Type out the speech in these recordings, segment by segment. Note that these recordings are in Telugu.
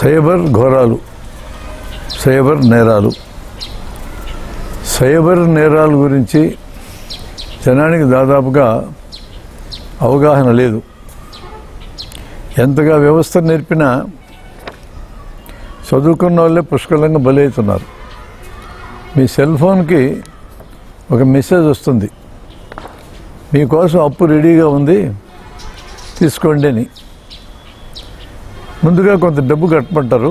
సైబర్ ఘోరాలు సైబర్ నేరాలు సైబర్ నేరాల గురించి జనానికి దాదాపుగా అవగాహన లేదు ఎంతగా వ్యవస్థ నేర్పినా చదువుకున్న వాళ్ళే పుష్కలంగా బలవుతున్నారు మీ సెల్ ఫోన్కి ఒక మెసేజ్ వస్తుంది మీకోసం అప్పు రెడీగా ఉంది తీసుకోండి అని ముందుగా కొంత డబ్బు కట్టమంటారు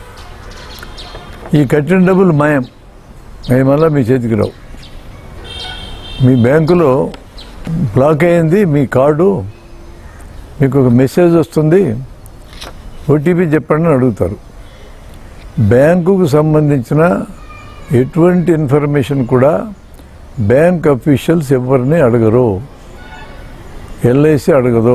ఈ కట్టిన డబ్బులు మాయం అవి మళ్ళీ మీ చేతికి రావు మీ బ్యాంకులో బ్లాక్ అయింది మీ కార్డు మీకు ఒక మెసేజ్ వస్తుంది ఓటీపీ చెప్పండి అని అడుగుతారు బ్యాంకుకు సంబంధించిన ఎటువంటి ఇన్ఫర్మేషన్ కూడా బ్యాంక్ అఫీషియల్స్ ఎవరిని అడగరు ఎల్ఐసి అడగదు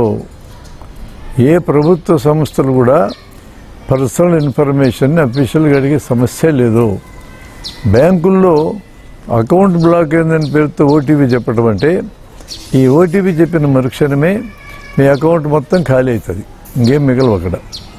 ఏ ప్రభుత్వ సంస్థలు కూడా పర్సనల్ ఇన్ఫర్మేషన్ని అఫీషియల్గా అడిగే సమస్య లేదు బ్యాంకుల్లో అకౌంట్ బ్లాక్ అయిందని పేరుతో ఓటీపీ చెప్పడం అంటే ఈ ఓటీపీ చెప్పిన మరుక్షణమే మీ అకౌంట్ మొత్తం ఖాళీ అవుతుంది ఇంకేం మిగలవు అక్కడ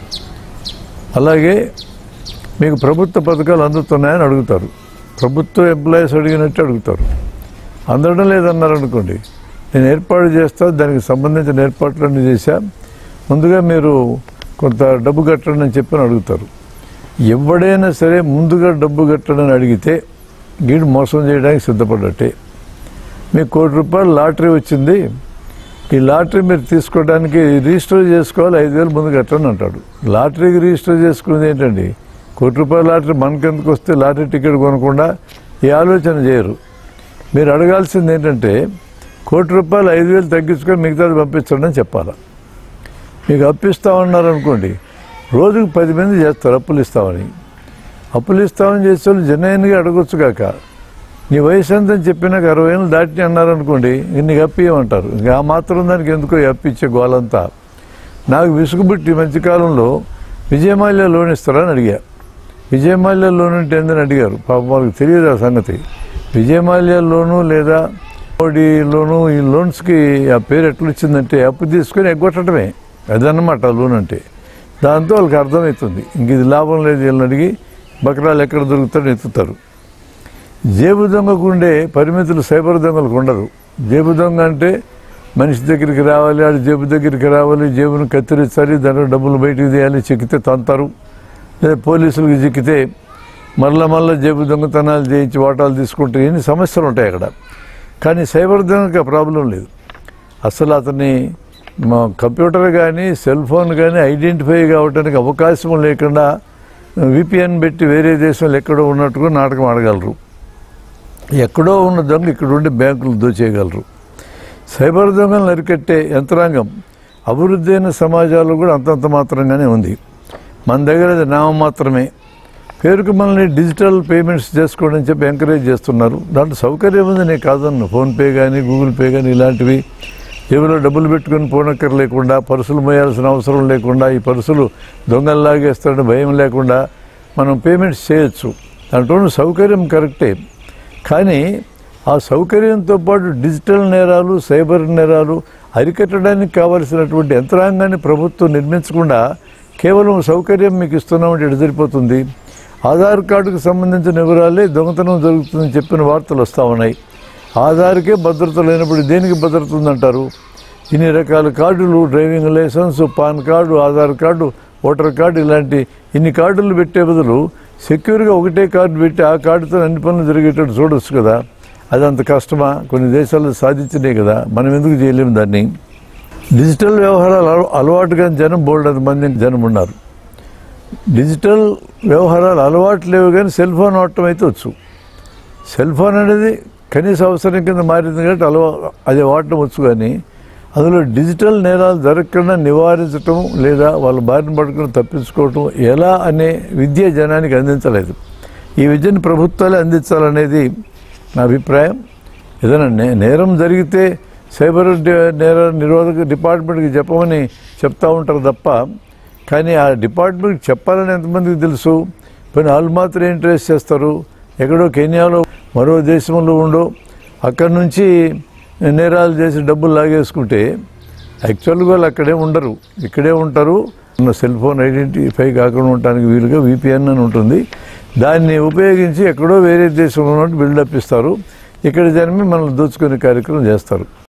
అలాగే మీకు ప్రభుత్వ పథకాలు అందుతున్నాయని అడుగుతారు ప్రభుత్వ ఎంప్లాయీస్ అడిగినట్టు అడుగుతారు అందడం లేదన్నారు అనుకోండి నేను ఏర్పాటు చేస్తా దానికి సంబంధించిన ఏర్పాట్లన్నీ చేశా ముందుగా మీరు కొంత డబ్బు కట్టండి అని చెప్పని అడుగుతారు ఎవడైనా సరే ముందుగా డబ్బు కట్టడని అడిగితే గీడు మోసం చేయడానికి సిద్ధపడ్డట్టే మీకు కోటి రూపాయలు లాటరీ వచ్చింది ఈ లాటరీ మీరు తీసుకోవడానికి రిజిస్టర్ చేసుకోవాలి ఐదు వేలు ముందు కట్టండి అంటాడు లాటరీకి రిజిస్టర్ చేసుకునేది ఏంటండి కోటి రూపాయల లాటరీ మనకెందుకు వస్తే లాటరీ టికెట్ కొనకుండా ఈ ఆలోచన చేయరు మీరు అడగాల్సింది ఏంటంటే కోటి రూపాయలు ఐదు వేలు తగ్గించుకొని మిగతాది పంపించండి అని చెప్పాలా మీకు అప్పు ఇస్తామన్నారు అనుకోండి రోజుకు పది మంది చేస్తారు అప్పులు ఇస్తామని అప్పులు ఇస్తామని చేసే వాళ్ళు జనైన్గా అడగొచ్చు కాక నీ వయసు ఎంత అని చెప్పినాక అరవై ఏళ్ళు దాటి అన్నారు అనుకోండి నీకు అప్పు ఇవ్వమంటారు ఇంకా ఆ మాత్రం దానికి ఎందుకో ఈ అప్పు ఇచ్చే గోలంతా నాకు విసుగుబుట్టి ఈ మధ్యకాలంలో విజయమాల్య లోన్ ఇస్తారని అడిగా విజయమాల్య లోన్ అంటే ఏందని అడిగారు పాపం వాళ్ళకి తెలియదు ఆ సంగతి విజయమాల్య లోను లేదా మోడీ లోను ఈ లోన్స్కి ఆ పేరు ఎట్లా వచ్చిందంటే అప్పు తీసుకొని ఎగ్గొట్టడమే అదన్నమాట ఆ లోన్ అంటే దాంతో వాళ్ళకి అర్థమవుతుంది ఇంక ఇది లాభం లేదు వీళ్ళని అడిగి బకరాలు ఎక్కడ దొరుకుతారని ఎత్తుతారు జేబు దొంగకు ఉండే పరిమితులు సైబర్ దొంగలకు ఉండదు జేబు దొంగ అంటే మనిషి దగ్గరికి రావాలి ఆడు జేబు దగ్గరికి రావాలి జేబును కత్తిరించాలి దాంట్లో డబ్బులు బయటికి తీయాలి చిక్కితే తంతారు లేదా పోలీసులకు చిక్కితే మళ్ళా మళ్ళీ జేబు దొంగతనాలు చేయించి వాటాలు తీసుకుంటే ఎన్ని సమస్యలు ఉంటాయి అక్కడ కానీ సైబర్ దొంగకి ఆ ప్రాబ్లం లేదు అసలు అతని మా కంప్యూటర్ కానీ సెల్ ఫోన్ కానీ ఐడెంటిఫై కావడానికి అవకాశం లేకుండా విపిఎన్ పెట్టి వేరే దేశంలో ఎక్కడో ఉన్నట్టుగా నాటకం ఆడగలరు ఎక్కడో ఉన్న దొంగ ఇక్కడ ఉండి బ్యాంకులు దోచేయగలరు సైబర్ దొంగలను అరికట్టే యంత్రాంగం అభివృద్ధి అయిన సమాజాల్లో కూడా అంతంత మాత్రంగానే ఉంది మన దగ్గర అది నామం మాత్రమే పేరుకు మనల్ని డిజిటల్ పేమెంట్స్ చేసుకోండి అని చెప్పి ఎంకరేజ్ చేస్తున్నారు దాంట్లో సౌకర్యం ఉంది నేను కాదన్ను ఫోన్పే కానీ గూగుల్ పే కానీ ఇలాంటివి జేబులో డబ్బులు పెట్టుకొని పోనక్కర్ లేకుండా పర్సులు మోయాల్సిన అవసరం లేకుండా ఈ పర్సులు దొంగలు లాగేస్తారని భయం లేకుండా మనం పేమెంట్స్ చేయొచ్చు దాంట్లో ఉన్న సౌకర్యం కరెక్టే కానీ ఆ సౌకర్యంతో పాటు డిజిటల్ నేరాలు సైబర్ నేరాలు అరికట్టడానికి కావలసినటువంటి యంత్రాంగాన్ని ప్రభుత్వం నిర్మించకుండా కేవలం సౌకర్యం మీకు ఇస్తున్నామంటే ఎటు సరిపోతుంది ఆధార్ కార్డుకు సంబంధించిన వివరాలే దొంగతనం జరుగుతుందని చెప్పిన వార్తలు వస్తూ ఉన్నాయి ఆధార్కే భద్రత లేనప్పుడు దేనికి భద్రత ఉందంటారు ఇన్ని రకాల కార్డులు driving licence PAN card Aadhaar card voter card ఇలాంటి ఇన్ని కార్డులు పెట్టే బదులు సెక్యూర్గా ఒకటే కార్డు పెట్టి ఆ కార్డుతో అన్ని పనులు జరిగేటట్టు చూడొచ్చు కదా అది అంత కష్టమా కొన్ని దేశాల్లో సాధించినాయి కదా మనం ఎందుకు చేయలేము దాన్ని డిజిటల్ వ్యవహారాలు అలవా- అలవాటుగా జనం బోల్డ్ మంది జనం ఉన్నారు డిజిటల్ వ్యవహారాలు అలవాటు లేవు కానీ సెల్ ఫోన్ వాడటం అయితే వచ్చు సెల్ ఫోన్ అనేది కనీస అవసరం కింద మారింది కాబట్టి అలవా అది వాడటం వచ్చు కానీ అందులో డిజిటల్ నేరాలు జరగకుండా నివారించటం లేదా వాళ్ళ బారిన పడుకుని తప్పించుకోవటం ఎలా అనే విద్య జనానికి అందించలేదు ఈ విద్యను ప్రభుత్వాలే అందించాలనేది నా అభిప్రాయం ఏదైనా నే నేరం జరిగితే సైబర్ డి- నేర నిరోధక డిపార్ట్మెంట్కి చెప్పమని చెప్తా ఉంటారు తప్ప కానీ ఆ డిపార్ట్మెంట్కి చెప్పాలని ఎంతమందికి తెలుసు పోయిన వాళ్ళు మాత్రం ఏం ట్రేస్ చేస్తారు ఎక్కడో కెన్యాలో మరో దేశంలో ఉండో అక్కడి నుంచి నేరాలు చేసి డబ్బులు లాగేసుకుంటే యాక్చువల్గా వాళ్ళు అక్కడే ఉండరు ఇక్కడే ఉంటారు ఉన్న సెల్ ఫోన్ ఐడెంటిఫై కాకుండా ఉండటానికి వీలుగా విపిఎన్ అని ఉంటుంది దాన్ని ఉపయోగించి ఎక్కడో వేరే దేశంలో ఉన్నట్టు బిల్డప్ ఇస్తారు ఇక్కడ జనమే మనల్ని దోచుకునే కార్యక్రమం చేస్తారు